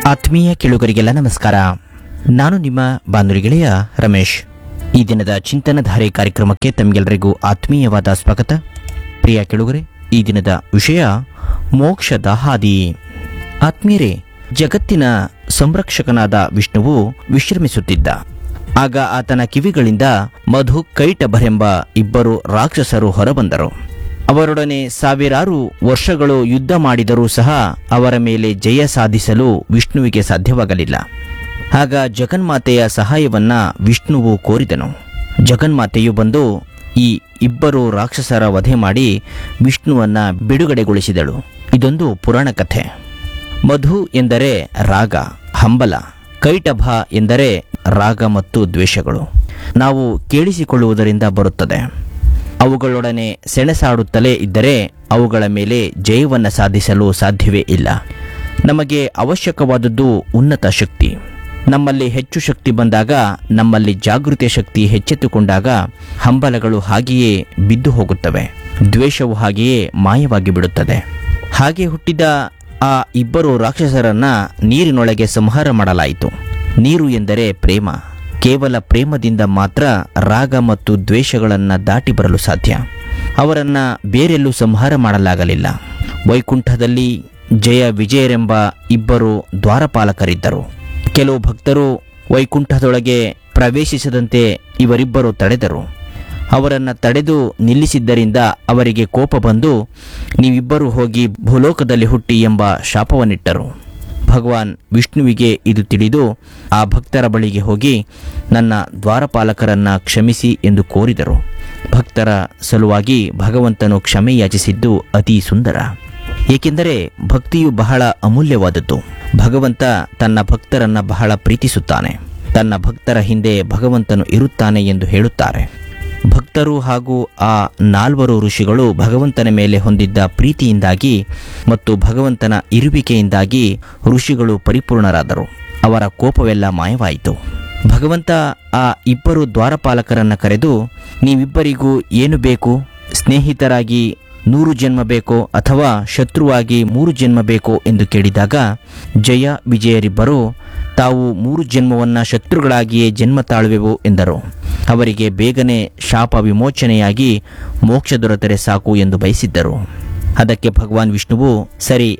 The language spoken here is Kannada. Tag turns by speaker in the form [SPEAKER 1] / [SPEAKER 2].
[SPEAKER 1] ಆತ್ಮೀಯ ಕೇಳುಗರಿಗೆಲ್ಲ ನಮಸ್ಕಾರ ನಾನು ನಿಮ್ಮ ಬಾನುಲಿ ಗೆಳೆಯ ರಮೇಶ್ ಈ ದಿನದ ಚಿಂತನಧಾರೆ ಕಾರ್ಯಕ್ರಮಕ್ಕೆ ತಮಗೆಲ್ಲರಿಗೂ ಆತ್ಮೀಯವಾದ ಸ್ವಾಗತ ಪ್ರಿಯ ಕೇಳುಗರೆ ಈ ದಿನದ ವಿಷಯ ಮೋಕ್ಷದ ಹಾದಿ ಆತ್ಮೀಯರೇ ಜಗತ್ತಿನ ಸಂರಕ್ಷಕನಾದ ವಿಷ್ಣುವು ವಿಶ್ರಮಿಸುತ್ತಿದ್ದ ಆಗ ಆತನ ಕಿವಿಗಳಿಂದ ಮಧು ಕೈಟಭರೆಂಬ ಇಬ್ಬರು ರಾಕ್ಷಸರು ಹೊರಬಂದರು ಅವರೊಡನೆ ಸಾವಿರಾರು ವರ್ಷಗಳು ಯುದ್ಧ ಮಾಡಿದರೂ ಸಹ ಅವರ ಮೇಲೆ ಜಯ ಸಾಧಿಸಲು ವಿಷ್ಣುವಿಗೆ ಸಾಧ್ಯವಾಗಲಿಲ್ಲ ಆಗ ಜಗನ್ಮಾತೆಯ ಸಹಾಯವನ್ನ ವಿಷ್ಣುವು ಕೋರಿದನು ಜಗನ್ಮಾತೆಯು ಬಂದು ಈ ಇಬ್ಬರು ರಾಕ್ಷಸರ ವಧೆ ಮಾಡಿ ವಿಷ್ಣುವನ್ನ ಬಿಡುಗಡೆಗೊಳಿಸಿದಳು ಇದೊಂದು ಪುರಾಣ ಕಥೆ ಮಧು ಎಂದರೆ ರಾಗ ಹಂಬಲ ಕೈಟಭ ಎಂದರೆ ರಾಗ ಮತ್ತು ದ್ವೇಷಗಳು ನಾವು ಕೇಳಿಸಿಕೊಳ್ಳುವುದರಿಂದ ಬರುತ್ತದೆ ಅವುಗಳೊಡನೆ ಸೆಣಸಾಡುತ್ತಲೇ ಇದ್ದರೆ ಅವುಗಳ ಮೇಲೆ ಜಯವನ್ನು ಸಾಧಿಸಲು ಸಾಧ್ಯವೇ ಇಲ್ಲ ನಮಗೆ ಅವಶ್ಯಕವಾದದ್ದು ಉನ್ನತ ಶಕ್ತಿ ನಮ್ಮಲ್ಲಿ ಹೆಚ್ಚು ಶಕ್ತಿ ಬಂದಾಗ ನಮ್ಮಲ್ಲಿ ಜಾಗೃತಿಯ ಶಕ್ತಿ ಹೆಚ್ಚೆತ್ತುಕೊಂಡಾಗ ಹಂಬಲಗಳು ಹಾಗೆಯೇ ಬಿದ್ದು ಹೋಗುತ್ತವೆ ದ್ವೇಷವು ಹಾಗೆಯೇ ಮಾಯವಾಗಿ ಬಿಡುತ್ತದೆ ಹಾಗೆ ಹುಟ್ಟಿದ ಆ ಇಬ್ಬರು ರಾಕ್ಷಸರನ್ನ ನೀರಿನೊಳಗೆ ಸಂಹಾರ ಮಾಡಲಾಯಿತು ನೀರು ಎಂದರೆ ಪ್ರೇಮ ಕೇವಲ ಪ್ರೇಮದಿಂದ ಮಾತ್ರ ರಾಗ ಮತ್ತು ದ್ವೇಷಗಳನ್ನು ದಾಟಿ ಬರಲು ಸಾಧ್ಯ ಅವರನ್ನ ಬೇರೆಲ್ಲೂ ಸಂಹಾರ ಮಾಡಲಾಗಲಿಲ್ಲ ವೈಕುಂಠದಲ್ಲಿ ಜಯ ವಿಜಯರೆಂಬ ಇಬ್ಬರು ದ್ವಾರಪಾಲಕರಿದ್ದರು ಕೆಲವು ಭಕ್ತರು ವೈಕುಂಠದೊಳಗೆ ಪ್ರವೇಶಿಸದಂತೆ ಇವರಿಬ್ಬರು ತಡೆದರು ಅವರನ್ನು ತಡೆದು ನಿಲ್ಲಿಸಿದ್ದರಿಂದ ಅವರಿಗೆ ಕೋಪ ಬಂದು ನೀವಿಬ್ಬರು ಹೋಗಿ ಭೂಲೋಕದಲ್ಲಿ ಹುಟ್ಟಿ ಎಂಬ ಶಾಪವನ್ನಿಟ್ಟರು ಭಗವಾನ್ ವಿಷ್ಣುವಿಗೆ ಇದು ತಿಳಿದು ಆ ಭಕ್ತರ ಬಳಿಗೆ ಹೋಗಿ ನನ್ನ ದ್ವಾರಪಾಲಕರನ್ನ ಕ್ಷಮಿಸಿ ಎಂದು ಕೋರಿದರು ಭಕ್ತರ ಸಲುವಾಗಿ ಭಗವಂತನು ಕ್ಷಮೆ ಯಾಚಿಸಿದ್ದು ಅತಿ ಸುಂದರ ಏಕೆಂದರೆ ಭಕ್ತಿಯು ಬಹಳ ಅಮೂಲ್ಯವಾದದ್ದು ಭಗವಂತ ತನ್ನ ಭಕ್ತರನ್ನ ಬಹಳ ಪ್ರೀತಿಸುತ್ತಾನೆ ತನ್ನ ಭಕ್ತರ ಹಿಂದೆ ಭಗವಂತನು ಇರುತ್ತಾನೆ ಎಂದು ಹೇಳುತ್ತಾರೆ ಭಕ್ತರು ಹಾಗೂ ಆ ನಾಲ್ವರು ಋಷಿಗಳು ಭಗವಂತನ ಮೇಲೆ ಹೊಂದಿದ್ದ ಪ್ರೀತಿಯಿಂದಾಗಿ ಮತ್ತು ಭಗವಂತನ ಇರುವಿಕೆಯಿಂದಾಗಿ ಋಷಿಗಳು ಪರಿಪೂರ್ಣರಾದರು ಅವರ ಕೋಪವೆಲ್ಲ ಮಾಯವಾಯಿತು ಭಗವಂತ ಆ ಇಬ್ಬರು ದ್ವಾರಪಾಲಕರನ್ನ ಕರೆದು ನೀವಿಬ್ಬರಿಗೂ ಏನು ಬೇಕು ಸ್ನೇಹಿತರಾಗಿ ನೂರು ಜನ್ಮ ಬೇಕೋ ಅಥವಾ ಶತ್ರುವಾಗಿ ಮೂರು ಜನ್ಮ ಬೇಕೋ ಎಂದು ಕೇಳಿದಾಗ ಜಯ ವಿಜಯರಿಬ್ಬರು ತಾವು ಮೂರು ಜನ್ಮವನ್ನ ಶತ್ರುಗಳಾಗಿಯೇ ಜನ್ಮ ತಾಳುವೆವು ಎಂದರು ಅವರಿಗೆ ಬೇಗನೆ ಶಾಪ ವಿಮೋಚನೆಯಾಗಿ ಮೋಕ್ಷ ದೊರೆತರೆ ಸಾಕು ಎಂದು ಬಯಸಿದ್ದರು ಅದಕ್ಕೆ ಭಗವಾನ್ ವಿಷ್ಣುವು ಸರಿ